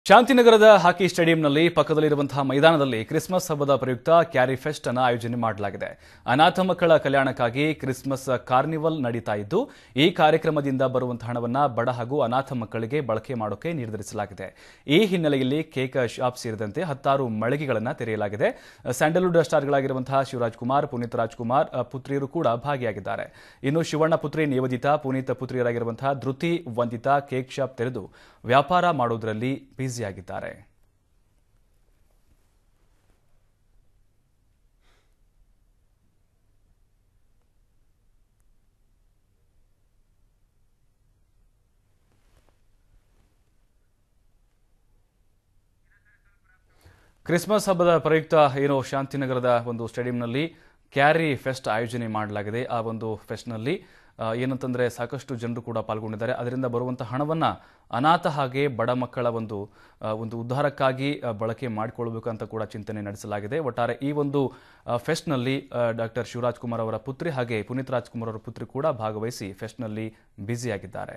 ಶಾಂತಿನಗರದ ಹಾಕಿ ಸ್ಟೇಡಿಯಂನಲ್ಲಿ ಪಕ್ಕದಲ್ಲಿರುವಂತಹ ಮೈದಾನದಲ್ಲಿ ಕ್ರಿಸ್ಮಸ್ ಹಬ್ಬದ ಪ್ರಯುಕ್ತ ಕ್ಯಾರಿ ಫೆಸ್ಟ್ ಅನ್ನು ಆಯೋಜನೆ ಮಾಡಲಾಗಿದೆ ಅನಾಥ ಮಕ್ಕಳ ಕಲ್ಯಾಣಕ್ಕಾಗಿ ಕ್ರಿಸ್ಮಸ್ ಕಾರ್ನಿವಲ್ ನಡೀತಾ ಇದ್ದು ಈ ಕಾರ್ಯಕ್ರಮದಿಂದ ಬರುವಂತಹ ಹಣವನ್ನ ಬಡ ಹಾಗೂ ಅನಾಥ ಮಕ್ಕಳಿಗೆ ಬಳಕೆ ಮಾಡೋಕೆ ನಿರ್ಧರಿಸಲಾಗಿದೆ ಈ ಹಿನ್ನೆಲೆಯಲ್ಲಿ ಕೇಕ್ ಶಾಪ್ ಸೇರಿದಂತೆ ಹತ್ತಾರು ಮಳಿಗೆಗಳನ್ನು ತೆರೆಯಲಾಗಿದೆ ಸ್ಯಾಂಡಲ್ವುಡ್ ಸ್ಟಾರ್ಗಳಾಗಿರುವಂತಹ ಶಿವರಾಜ್ ಕುಮಾರ್ ಪುನೀತ್ ರಾಜ್ಕುಮಾರ್ ಅ, ಪುತ್ರಿಯರು ಕೂಡ ಭಾಗಿಯಾಗಿದ್ದಾರೆ ಇನ್ನು ಶಿವಣ್ಣ ಪುತ್ರಿ ನಿವೇದಿತಾ ಪುನೀತ್ ಪುತ್ರಿಯರಾಗಿರುವಂತಹ ಧೃತಿ ವಂದಿತಾ ಕೇಕ್ ಶಾಪ್ ತೆರೆದು ವ್ಯಾಪಾರ ಮಾಡೋದರಲ್ಲಿ ಬ್ಯುಸಿಯಾಗಿದ್ದಾರೆ ಕ್ರಿಸ್ಮಸ್ ಹಬ್ಬದ ಪ್ರಯುಕ್ತ ಏನು ಶಾಂತಿನಗರದ ಒಂದು ಸ್ಟೇಡಿಯಂನಲ್ಲಿ ಕ್ಯಾರಿ ಫೆಸ್ಟ್ ಆಯೋಜನೆ ಮಾಡಲಾಗಿದೆ ಆ ಒಂದು ಫೆಸ್ಟ್ನಲ್ಲಿ ಆ, ಏನಂತಂದ್ರೆ ಸಾಕಷ್ಟು ಜನರು ಕೂಡ ಪಾಲ್ಗೊಂಡಿದ್ದಾರೆ ಅದರಿಂದ ಬರುವಂಥ ಹಣವನ್ನ ಅನಾಥ ಹಾಗೆ ಬಡ ಮಕ್ಕಳ ಒಂದು ಆ, ಒಂದು ಉದ್ಧಾರಕ್ಕಾಗಿ ಆ, ಬಳಕೆ ಮಾಡಿಕೊಳ್ಬೇಕು ಅಂತ ಕೂಡ ಚಿಂತನೆ ನಡೆಸಲಾಗಿದೆ ಒಟ್ಟಾರೆ ಈ ಒಂದು ಆ, ಫೆಸ್ಟ್ನಲ್ಲಿ ಡಾಕ್ಟರ್ ಶಿವರಾಜ್ ಕುಮಾರ್ ಅವರ ಪುತ್ರಿ ಹಾಗೆ ಪುನೀತ್ ರಾಜ್ಕುಮಾರ್ ಅವರ ಪುತ್ರಿ ಕೂಡ ಭಾಗವಹಿಸಿ ಫೆಸ್ಟ್ನಲ್ಲಿ ಬ್ಯುಸಿಯಾಗಿದ್ದಾರೆ